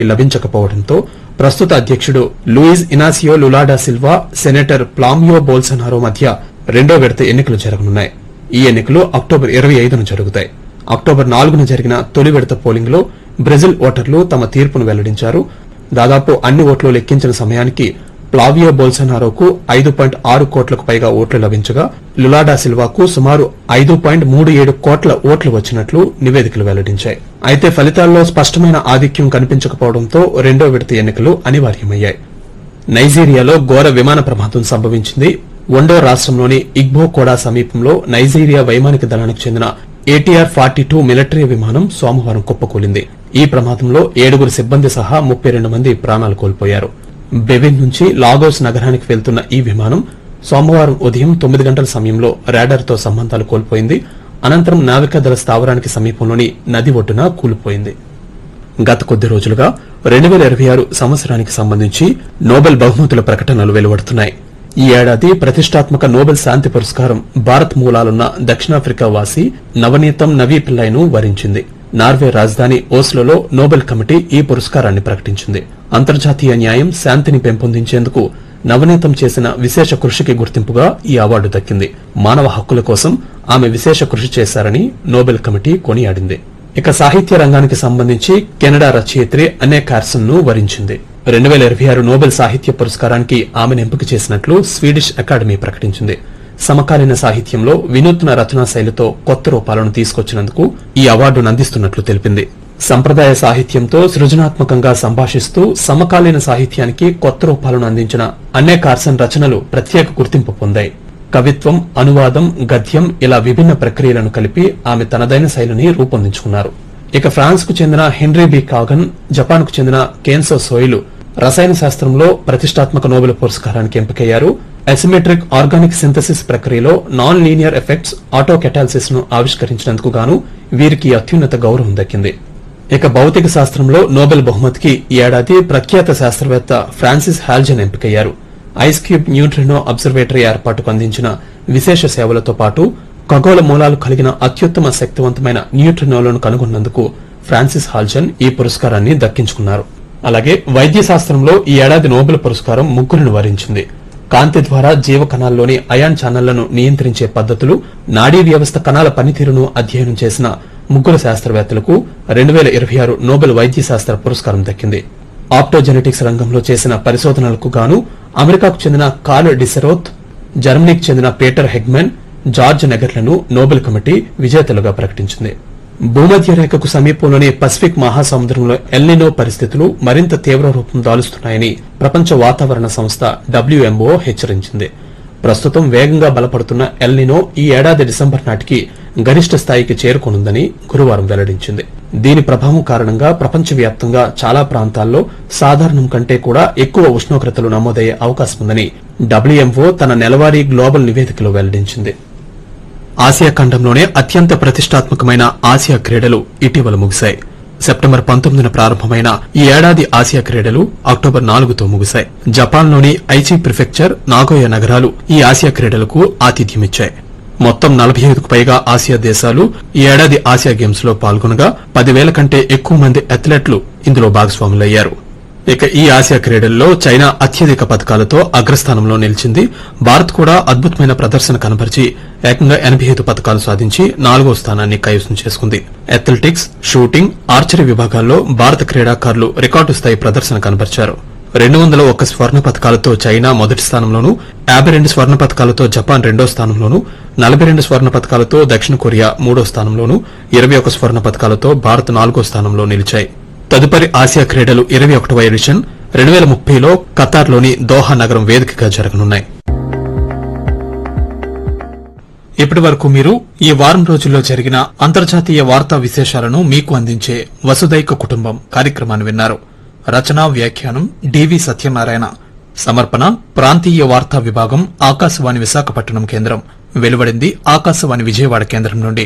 లభించకపోవడంతో ప్రస్తుత అధ్యక్షుడు Luiz Inacio Lula da Silva senator Flavio Bolsonaro మధ్య రెండో విడత ఎన్నికలు జరగనున్నాయి ఈ ఎన్నికలు అక్టోబర్ ఇరవై ఐదున జరుగుతాయి అక్టోబర్ నాలుగున జరిగిన తొలి విడత పోలింగ్ లో బ్రెజిల్ ఓటర్లు తమ తీర్పును వెల్లడించారు దాదాపు అన్ని ఓట్లు లెక్కించిన సమయానికి ప్లావియో బోల్సనారోకు ఐదు పాయింట్ ఆరు కోట్లకు పైగా ఓట్లు లభించగా లులాడా సిల్వాకు సుమారు ఐదు పాయింట్ మూడు ఏడు కోట్ల ఓట్లు వచ్చినట్లు నివేదికలు వెల్లడించాయి అయితే ఫలితాల్లో స్పష్టమైన ఆధిక్యం కనిపించకపోవడంతో రెండో విడత ఎన్నికలు అనివార్యమయ్యాయి నైజీరియాలో ఘోర విమాన ప్రమాదం సంభవించింది ఒండో రాష్ట్రంలోని ఇగ్బోకోడా సమీపంలో నైజీరియా వైమానిక దళానికి చెందిన ఏటీఆర్ ఫార్టీ టూ మిలిటరీ విమానం సోమవారం కుప్పకూలింది ఈ ప్రమాదంలో ఏడుగురు సిబ్బంది సహా ముప్పై రెండు మంది ప్రాణాలు కోల్పోయారు బెవిన్ నుంచి లాగోస్ నగరానికి వెళ్తున్న ఈ విమానం సోమవారం ఉదయం తొమ్మిది గంటల సమయంలో రాడార్తో సంబంధాలు కోల్పోయింది అనంతరం నావికాదళ స్థావరానికి సమీపంలోని నది ఒడ్డున కూలిపోయింది గత కొద్ది రోజులుగా రెండు వేల ఇరవై ఆరు సంవత్సరానికి సంబంధించి నోబెల్ బహుమతుల ప్రకటనలు వెలువడుతున్నాయి ఈ ఏడాది ప్రతిష్టాత్మక నోబెల్ శాంతి పురస్కారం భారత్ మూలాలున్న దక్షిణాఫ్రికా వాసి నవనీతం నవీ పిల్లైను వరించింది నార్వే రాజధాని ఓస్లోలో నోబెల్ కమిటీ ఈ పురస్కారాన్ని ప్రకటించింది అంతర్జాతీయ న్యాయం శాంతిని పెంపొందించేందుకు నవనీతం చేసిన విశేష కృషికి గుర్తింపుగా ఈ అవార్డు దక్కింది మానవ హక్కుల కోసం ఆమె విశేష కృషి చేశారని నోబెల్ కమిటీ కొనియాడింది ఇక సాహిత్య రంగానికి సంబంధించి కెనడా రచయిత్రి అనే కార్సన్ ను వరించింది రెండు వేల ఇరవై ఆరు నోబెల్ సాహిత్య పురస్కారానికి ఆమెను ఎంపిక చేసినట్లు స్వీడిష్ అకాడమీ ప్రకటించింది సమకాలీన సాహిత్యంలో వినూత్న రచనా శైలితో కొత్త రూపాలను తీసుకొచ్చినందుకు ఈ అవార్డును అందిస్తున్నట్లు తెలిపింది సంప్రదాయ సాహిత్యంతో సృజనాత్మకంగా సంభాషిస్తూ సమకాలీన సాహిత్యానికి కొత్త రూపాలను అందించిన అన్నే కార్సన్ రచనలు ప్రత్యేక గుర్తింపు పొందాయి కవిత్వం అనువాదం గద్యం ఇలా విభిన్న ప్రక్రియలను కలిపి ఆమె తనదైన శైలిని రూపొందించుకున్నారు ఇక ఫ్రాన్స్ కు చెందిన హెన్రీ బి కాగన్ జపాన్ కు చెందిన కేన్సో సోయిలు రసాయన శాస్త్రంలో ప్రతిష్టాత్మక నోబెల్ పురస్కారానికి ఎంపికయ్యారు అసిమెట్రిక్ ఆర్గానిక్ సింథసిస్ ప్రక్రియలో non linear effects autocatalysis ను ఆవిష్కరించినందుకు గాను వీరికి ఈ అత్యున్నత గౌరవం దక్కింది ఇక భౌతిక శాస్త్రంలో నోబెల్ బహుమతికి ఈ ఏడాది ప్రఖ్యాత శాస్త్రవేత్త ఫ్రాన్సిస్ హాల్జన్ ఎంపికయ్యారు ఐస్ క్యూబ్ న్యూట్రినో అబ్జర్వేటరీ ఏర్పాటుకు అందించిన విశేష సేవలతో పాటు ఖగోళ మూలాలు కలిగిన అత్యుత్తమ శక్తివంతమైన న్యూట్రినోలను కనుగొన్నందుకు ఫ్రాన్సిస్ హాల్జన్ ఈ పురస్కారాన్ని దక్కించుకున్నారు అలాగే వైద్య శాస్త్రంలో ఈ ఏడాది నోబెల్ పురస్కారం ముగ్గురిని వరించింది కాంతి ద్వారా జీవ కణాల్లోని అయాన్ ఛానళ్లను నియంత్రించే పద్ధతులు నాడీ వ్యవస్థ కణాల పనితీరును అధ్యయనం చేసిన ముగ్గురు శాస్త్రవేత్తలకు రెండు వేల ఇరవై ఆరు నోబెల్ వైద్య శాస్త్ర పురస్కారం దక్కింది ఆప్టోజెనెటిక్స్ రంగంలో చేసిన పరిశోధనలకు గాను అమెరికాకు చెందిన కార్ల్ డిసెరోత్ జర్మనీకి చెందిన పీటర్ హెగ్మెన్ జార్జ్ నెగర్లను నోబెల్ కమిటీ విజేతలుగా ప్రకటించింది భూమధ్య రేఖకు సమీపంలోని పసిఫిక్ మహాసముద్రంలో ఎల్నినో పరిస్థితులు మరింత తీవ్ర రూపం దాలుస్తున్నాయని ప్రపంచ వాతావరణ సంస్థ డబ్ల్యూఎంఓ హెచ్చరించింది ప్రస్తుతం వేగంగా బలపడుతున్న ఎల్నినో ఈ ఏడాది డిసెంబర్ నాటికి గరిష్ట స్థాయికి చేరుకోనుందని గురువారం వెల్లడించింది దీని ప్రభావం కారణంగా ప్రపంచవ్యాప్తంగా చాలా ప్రాంతాల్లో సాధారణం కంటే కూడా ఎక్కువ ఉష్ణోగ్రతలు నమోదయ్యే అవకాశం ఉందని డబ్ల్యూఎంఓ తన నెలవారీ గ్లోబల్ నివేదికలో వెల్లడించింది ఆసియా ఖండంలోనే అత్యంత ప్రతిష్టాత్మకమైన ఆసియా క్రీడలు ఇటీవల ముగిశాయి సెప్టెంబర్ పంతొమ్మిదిన ప్రారంభమైన ఈ ఏడాది ఆసియా క్రీడలు అక్టోబర్ నాలుగుతో ముగిశాయి జపాన్లోని ఐచి ప్రిఫెక్చర్ నాగోయ నగరాలు ఈ ఆసియా క్రీడలకు ఆతిథ్యమిచ్చాయి మొత్తం నలభై ఐదుకు పైగా ఆసియా దేశాలు ఈ ఏడాది ఆసియా గేమ్స్ లో పాల్గొనగా పదివేల కంటే ఎక్కువ మంది అథ్లెట్లు ఇందులో భాగస్వాములయ్యారు ఇక ఈ ఆసియా క్రీడల్లో చైనా అత్యధిక పథకాలతో అగ్రస్థానంలో నిలిచింది భారత్ కూడా అద్భుతమైన ప్రదర్శన కనబరిచి ఏకంగా ఎనభై ఐదు పథకాలు సాధించి నాలుగో స్థానాన్ని కైవసం చేసుకుంది అథ్లెటిక్స్ షూటింగ్ ఆర్చరీ విభాగాల్లో భారత క్రీడాకారులు రికార్డు స్థాయి ప్రదర్శన కనబరిచారు రెండు వందల ఒక్క స్వర్ణ పథకాలతో చైనా మొదటి స్థానంలోనూ యాభై రెండు స్వర్ణ పథకాలతో జపాన్ రెండో స్థానంలోనూ నలభై రెండు స్వర్ణ పథకాలతో దక్షిణ కొరియా మూడో స్థానంలోనూ ఇరవై ఒక స్వర్ణ పథకాలతో భారత్ నాలుగో స్థానంలో నిలిచాయి తదుపరి ఆసియా క్రీడలు ఇరవై ఒకటవ ఎడిషన్ రెండు వేల ముప్పైలో ఖతార్లోని దోహా నగరం వేదికగా జరగనున్నాయి ఇప్పటి వరకు మీరు ఈ వారం రోజుల్లో జరిగిన అంతర్జాతీయ వార్తా విశేషాలను మీకు అందించే వసుదైక కుటుంబం కార్యక్రమాన్ని విన్నారు రచనా వ్యాఖ్యానం డివి సత్యనారాయణ సమర్పణ ప్రాంతీయ వార్తా విభాగం ఆకాశవాణి విశాఖపట్నం కేంద్రం వెలువడింది ఆకాశవాణి విజయవాడ కేంద్రం నుండి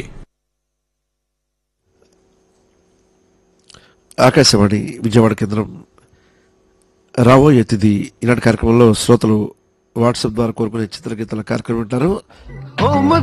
ఆకాశవాణి విజయవాడ కేంద్రం రాబోయే తిథి ఈనాటి కార్యక్రమంలో శ్రోతలు వాట్సాప్ ద్వారా కోరుకునే చిత్రగీతాల కార్యక్రమం వింటారు